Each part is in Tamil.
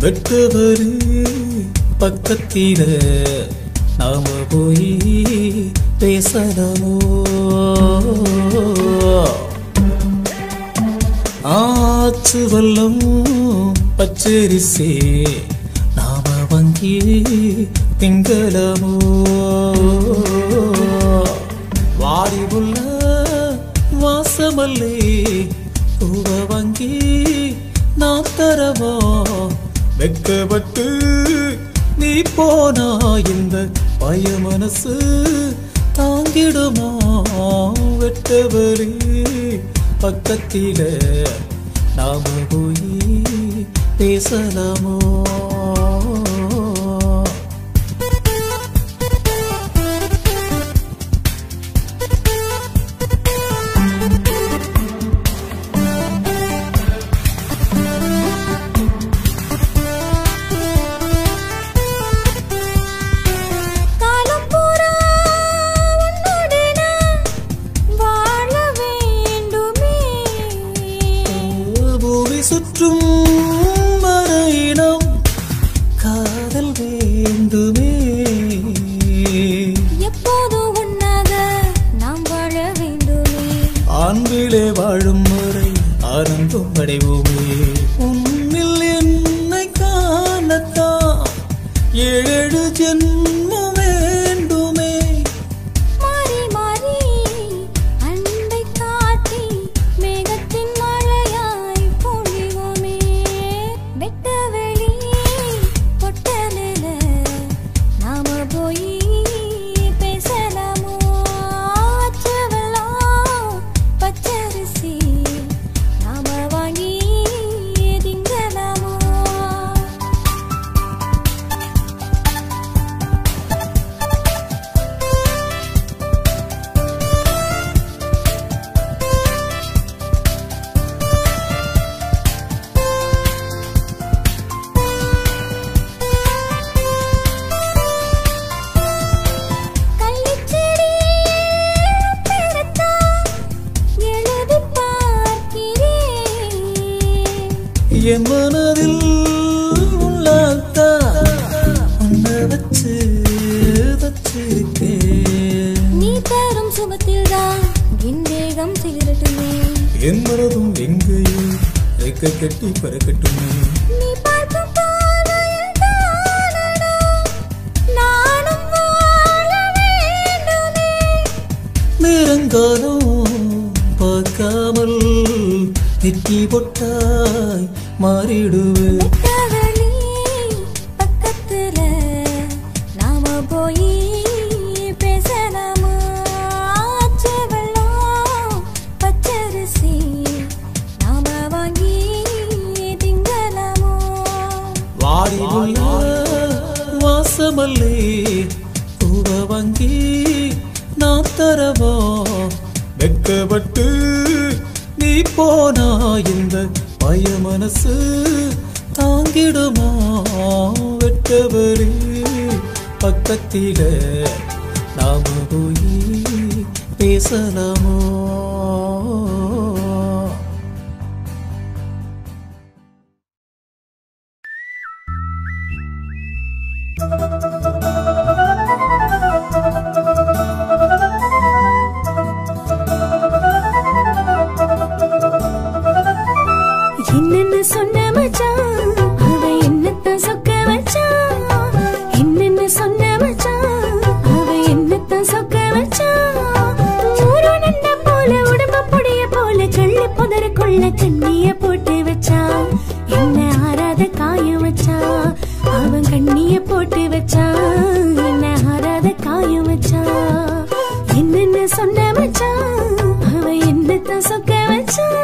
வெட்டவரு பக்கத்தில நாம போய் பேசலாமோ ஆச்சு வல்லம் பச்சரிசே நாம வங்கி திங்களமோ வாடி உள்ள வாசமல்லே பூவ வங்கி நான் தரவா வெக்கப்பட்டு நீ போனா இந்த பய மனசு தாங்கிடுமா வெட்டவரே பக்கத்தில நாம போய் பேசலாமோ காலம் பூரா உன்னோடு நான் வாழ வேண்டுமே பூமி சுற்றும் மறையினம் காதல் வேண்டுமே எப்போதும் உன்னாக நாம் வாழ வேண்டுமே ஆண்களே வாழும் முறை ஆனந்தம் அடைவோமே உன்னில் என்னை காணத்தான் ஏழு ஜென்மம் வேண்டுமே மாறி மாறி அன்பை காட்டி மேகத்தின் மழையாய் பொழிவோமே வெட்ட வெளி பொட்டலில நாம போய் பேசலாமோ அச்சவெல்லாம் பச்சரிசி நாம வாங்கி திங்கலாமோ கள்ளிச்செடி பெறத்தான் எழுதி பார்க்கிறேன் என் மனதில் உள்ளாத்தா உன்னை வச்சு வச்சிருக்கேன் நீ தரும் சுகத்தில்தான் என் தேகம் சிலிரட்டுமே என் மனதும் எங்கேயோ ரெக்க கட்டி பறக்கட்டுமே நீ பார்க்கும் பார்வையில் தானடா நானும் வாழ வேண்டுமே நேரங்காலம் பார்க்காமல் நெற்றி பொட்டாய் மாறிடுவேன் வெட்டவெளி பக்கத்துல நாம போய் பேசலாமா ஆச்சு வெள்ளம் பச்சரிசி நாம வாங்கி திங்கலாமோ வாடி உள்ள வாசமல்லே பூவ வங்கி நான் தரவா வெட்கப்பட்டு நீ போனா இந்த பய மனசு தாங்கிடுமா வெட்டவரே பக்கத்தில நாம போய் பேசலாமோ என்னென்ன சொன்ன மச்சான் அவ என்னத்தான் சொக்க வச்சான் என்னென்ன சொன்ன மச்சான் அவ என்னத்தான் சொக்க வச்சான் ஊரு நண்ட போல உடம்பு பொடிய போல கள்ளு புதருக்குள்ள தண்ணிய போட்டு வச்சான் என்ன ஆறாத காயம் வச்சான் அவன் கண்ணிய போட்டு வச்சான் என்ன ஆறாத காயம் வச்சான் என்னென்ன சொன்ன மச்சான் அவ என்னத்தான் சொக்க வச்சான்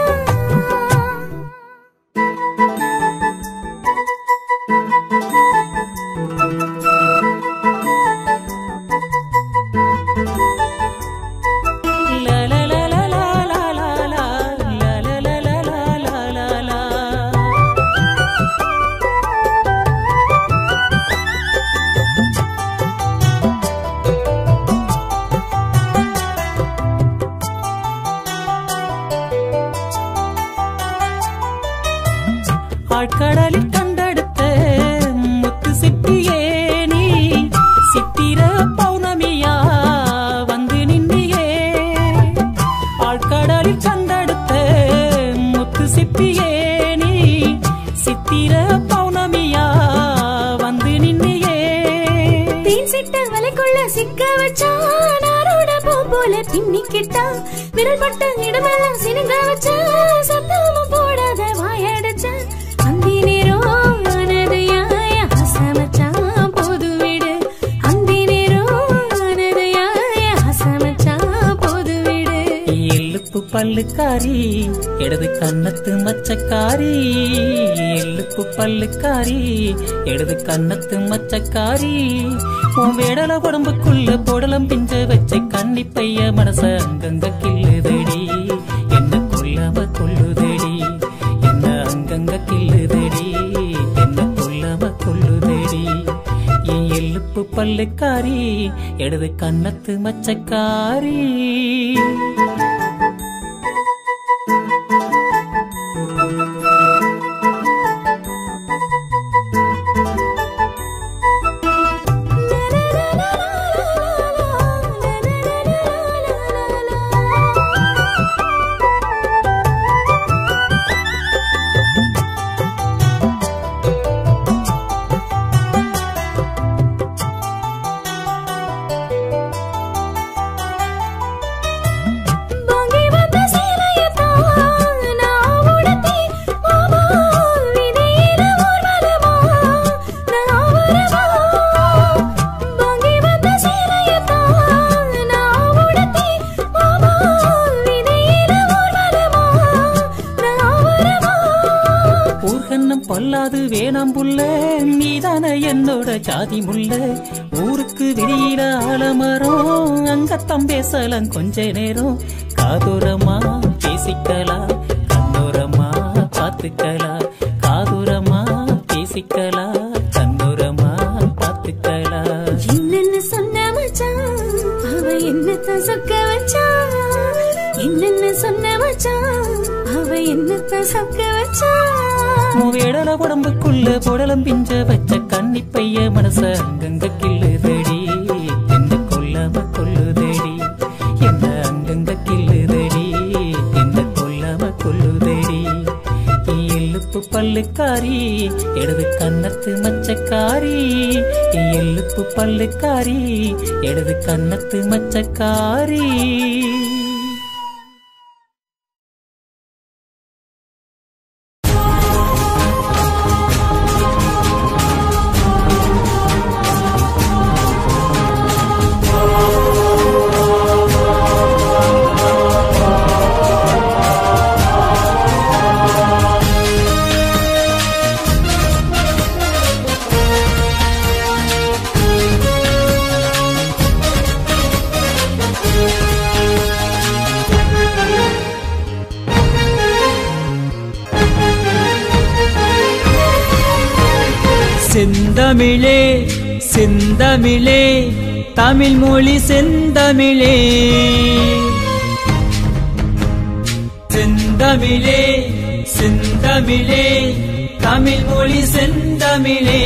ஆட்கடலில் கண்டெடுத்த வீசிட்டு வலைக்குள்ள சிக்க வச்சான் ஆரோட பூ போல பின்னிக்கிட்டான் விரல் பட்ட இடமெல்லாம் சினுங்க வச்ச சத்தமும் போடாத வாயடைச்ச அந்தி நேரம் ஆனதையாய அசமச்சான் போது விடு அந்தி நேரம் ஆனதையாய அசமச்சான் போது விடு எள்ளுப்பு பல்லுக்காரி இடது கன்னத்து மச்சக்காரி எள்ளுப்பு பல்லுக்காரி இடது கன்னத்து மச்சக்காரி உன் வேடல உடம்புக்குள்ள பொடலம் பிஞ்ச வச்ச கன்னி பைய மனச அங்கங்க கிள்ளுதடி என்ன கொல்லாம கொள்ளுதடி என்ன அங்கங்க கிள்ளுதடி என்ன கொல்லாம கொள்ளுதடி என் எள்ளுப்பு பல்லுக்காரி இடது கன்னத்து மச்சக்காரி வாங்கி வந்த சீலையத்தான் நான் உடுத்தி, மாமா, விதியில ஊர்வலமா, நான் வரவா? வாங்கி வந்த சீலையத்தான் நான் உடுத்தி, மாமா, விதியில ஊர்வலமா, நான் வரவா? ஊர்கண்ணம் பொல்லாது வேணாம் புள்ள நீதான என்னோட ஜாதி முள்ள ஊருக்கு வெளியில ஆலமரம் அங்கத்தம் பேசலாம் கொஞ்ச நேரம் காதுரமா பேசிக்கலாம் கண்ணோரமா பார்த்துக்கலாம் காதுரமா பேசிக்கலாம் கண்ணோரமா பார்த்துக்கலாம் என்னென்ன சொன்ன மச்சான் அவ என்னத்த சொக்க வச்சான் என்னென்ன சொன்ன மச்சான் அவ என்னத்த சொக்க வச்சான் உன் வேடல உடம்புக்குள்ள புடலம் பிஞ்ச வச்ச கன்னி பைய மனச அங்கங்க கிள்ளுதடி என்ன கொல்லாம கொல்லுதடி என்ன அங்கங்க கிள்ளுதடி என்ன கொல்லாம கொல்லுதடி நீ எள்ளுப்பு பல்லுக்காரி இடது கன்னத்து மச்சக்காரி நீ எள்ளுப்பு பல்லுக்காரி இடது கன்னத்து மச்சக்காரி செந்தமிழே செந்தமிழே தமிழ் மொழி செந்தமிழே செந்தமிழே செந்தமிழே தமிழ் மொழி செந்தமிழே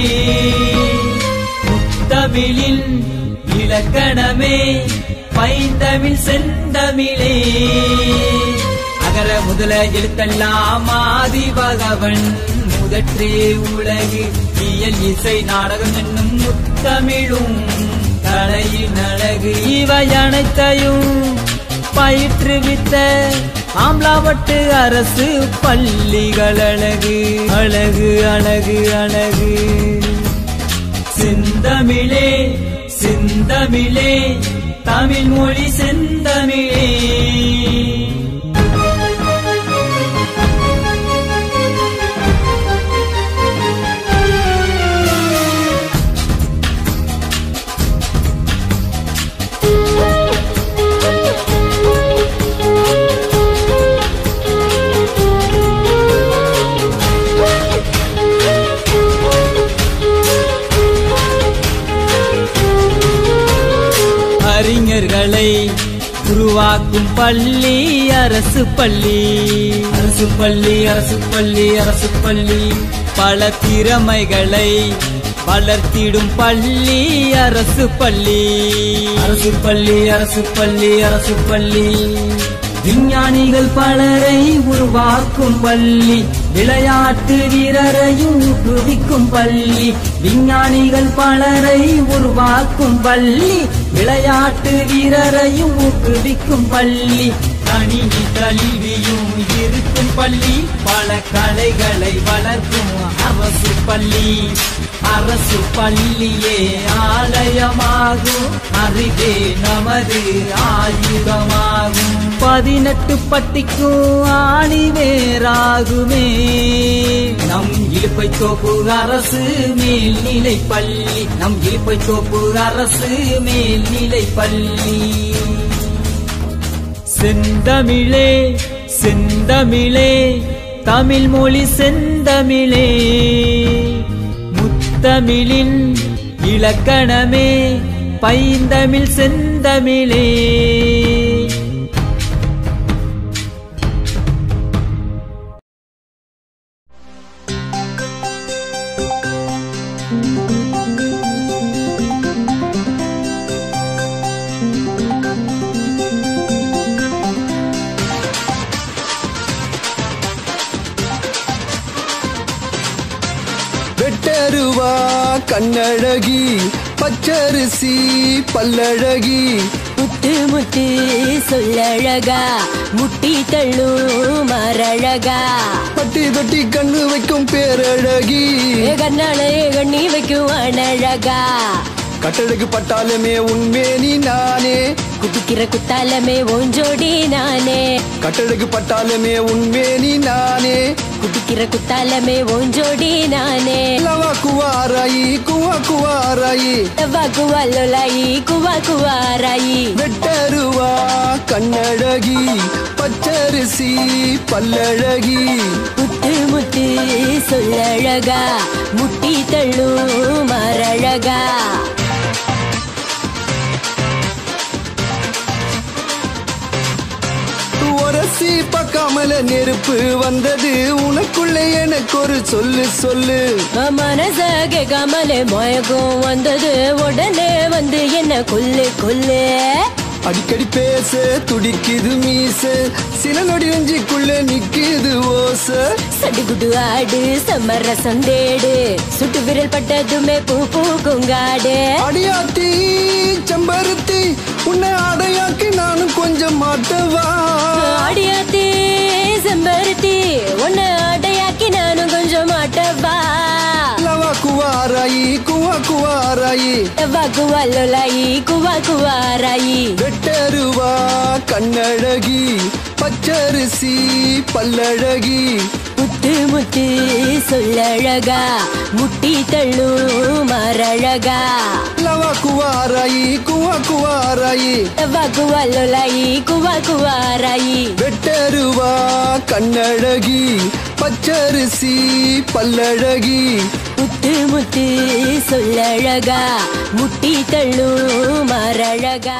முத்தமிழின் இலக்கணமே பைந்தமிழ் செந்தமிழே அகர முதல எழுத்தெல்லாம் ஆதி பகவன் முதற்றே உலகு இயல் இசை நாடகம் என்னும் முத்தமிழும் கலையின் அழகு இவை அனைத்தையும் பயிற்றுவித்த ஆம்லாவட்டு அரசு பள்ளிகள் அழகு அழகு அழகு அழகு செந்தமிழே செந்தமிழே தமிழ் மொழி செந்தமிழே அறிஞர்களை உருவாக்கும் பள்ளி அரசு பள்ளி அரசு பள்ளி அரசு பள்ளி அரசு பள்ளி பல திறமைகளை வளர்த்திடும் பள்ளி அரசு பள்ளி அரசு பள்ளி அரசு பள்ளி அரசு பள்ளி விஞ்ஞானிகள் பலரை உருவாக்கும் பள்ளி விளையாட்டு வீரரையும் ஊக்குவிக்கும் பள்ளி விஞ்ஞானிகள் பலரை உருவாக்கும் பள்ளி விளையாட்டு வீரரையும் ஊக்குவிக்கும் பள்ளி கணினி கல்வியும் இருக்கும் பள்ளி பல கலைகளை வளர்க்கும் அரசு பள்ளி அரசு பள்ளியே ஆலயமாகும் அறிவே நமது ஆயுதமாகும் பதினெட்டு பட்டிக்கும் ஆணிவேராகுமே நம் இழுப்பை தோப்பு அரசு மேல்நிலை பள்ளி நம் இழுப்பை தோப்பு அரசு மேல்நிலை பள்ளி செந்தமிழே செந்தமிழே தமிழ் மொழி செந்தமிழே முத்தமிழின் இலக்கணமே பைந்தமிழ் செந்தமிழே வெட்டருவா கண்ணழகி பச்சரிசி பல்லழகி முத்து முத்து சொல்லழகா முட்டி தள்ளும் மரழகா பட்டி தொட்டி கண்ணு வைக்கும் பேரழகி கண்ணாலே கண்ணி வைக்கும் அனழகா கட்டழகு பட்டாலுமே உண்மேனி நானே குதிக்கிற குத்தாலமே ஓஞ்சோடி நானே கட்டழகு பட்டாலுமே உண்மேனி நானே குதிக்கிற குத்தாலமே ஓஞ்சோடி நானே லவா குவாராயி குவா குவாராயி வா குவா லொலாயி குவா குவாராயி வெட்டருவா கண்ணழகி பச்சரிசி பல்லழகி முத்து முத்து சொல்லழகா முட்டி தள்ளும் மரழகா உரசி பார்க்காமல நெருப்பு வந்தது உனக்குள்ளே எனக்கு ஒரு சொல்லு சொல்லு மனச கேட்காமலே மயக்கம் வந்தது உடனே வந்து என்ன கொல்லு கொல்லு அடிக்கடி பேச துடிக்குது மீச சில நொடி நெஞ்சுக்குள்ள நிக்குது ஓச சடுகுடு ஆடு சம்மர சந்தேடு சுட்டு விரல் பட்டதுமே பூ பூக்குங்காடு அடியாத்தி செம்பருத்தி உன்னை அடையாக்கி நானும் கொஞ்சம் மாட்டவா ஆடியாத்தி செம்பருத்தி உன்னை அடையாக்கி நானும் கொஞ்சம் மாட்டவா லவா குவாராயி குவா குவாராயி வா குவா லொலாயி குவா குவாராயி வெட்டருவா கண்ணழகி பச்சரிசி பல்லழகி முத்து முத்து சொல்லழகா முட்டி தள்ளும் மரழகா லவா குவாராயி குவா குவாராயி வா குவா லொலாயி குவா குவாராயி வெட்டருவா கண்ணழகி பச்சரிசி பல்லழகி முத்து முத்து சொல்லழகா முட்டி தள்ளும் மரழகா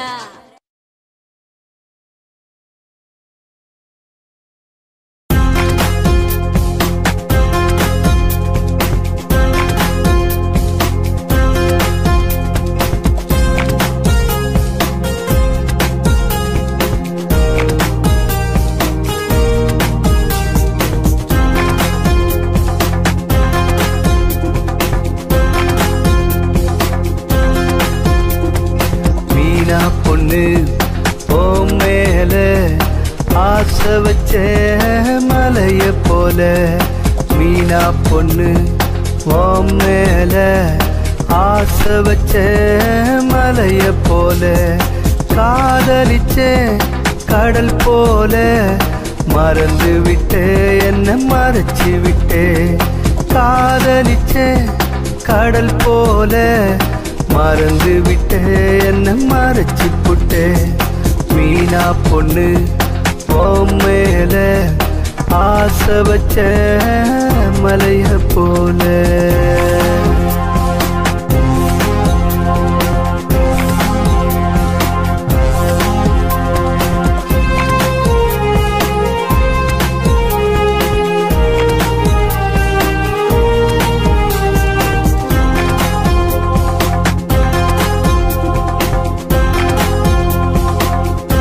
மீனா பொண்ணு ஓ மேல ஆசை வச்ச மலைய போல மீனா பொண்ணு ஓ மேல ஆசை வச்ச மலைய போல காதலிச்ச கடல் போல மறந்து விட்டு என்ன மறைச்சு விட்டே காதலிச்ச கடல் போல மறந்து விட்டு என்ன மறைச்சு புட்டே மீனா பொண்ணு ஓ மேல ஆசை வச்ச மலைய போல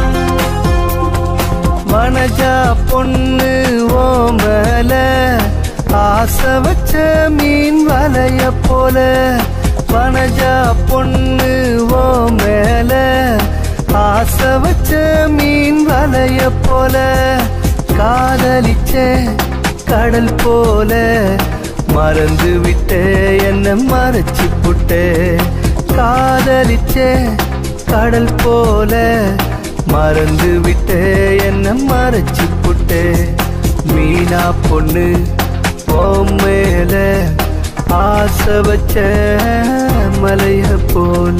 வனஜா பொண்ணு ஓ மேல ஆசை வச்ச மீன் வலைய போல வனஜா பொண்ணு ஓ மேல ஆசை வச்ச மீன் வலைய போல காதலிச்ச கடல் போல மறந்து விட்ட என்ன மறைச்சு புட்ட காதலிச்ச கடல் போல மறந்து விட்ட என்ன மறைச்சு புட்ட மீனா பொண்ணு ஓ மேல ஆசை வச்ச மலைய போல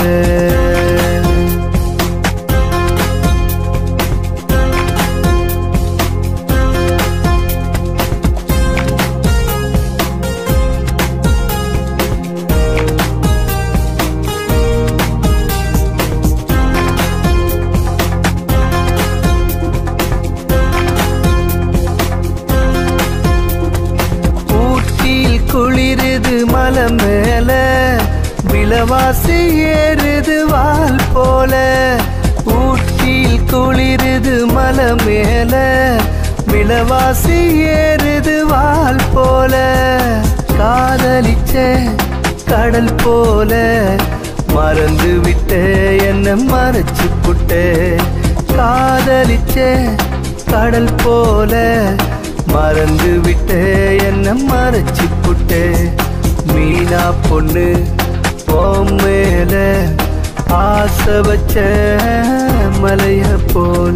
ஊட்டியில் குளிருது மலை மேல விலவாசி ஏறுது வால் போல ஊட்டியில் குளிருது மலை மேல விலவாசி ஏறுது வால் போல காதலிச்ச கடல் போல மறந்து விட்ட என்ன மறைச்சு புட்ட காதலிச்ச கடல் போல மறந்து விட்ட என்ன மறைச்சு புட்ட மீனா பொண்ணு ஓ மேல ஆசை வச்ச மலைய போல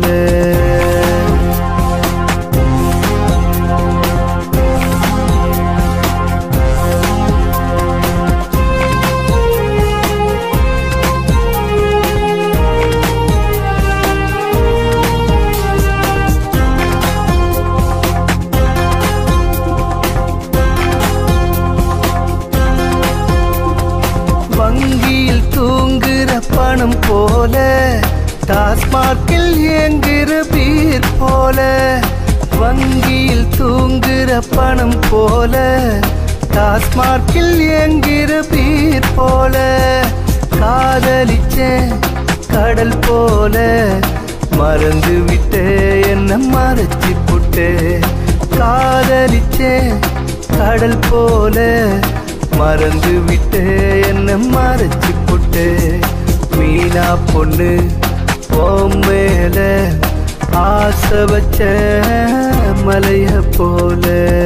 வங்கியில் தூங்குற பணம் போல டாஸ்மார்க்கில் இயங்குற பீர் போல வங்கியில் தூங்குற பணம் போல டாஸ்மார்க்கில் இயங்குற பீர் போல காதலிச்ச கடல் போல மறந்து விட்டு என்ன மறைச்சு புட்டு காதலிச்ச கடல் போல மறந்து விட்டு என்ன மறைச்சு புட்டு மீனா பொண்ணு ஓ மேல ஆசை வச்ச மலைய போல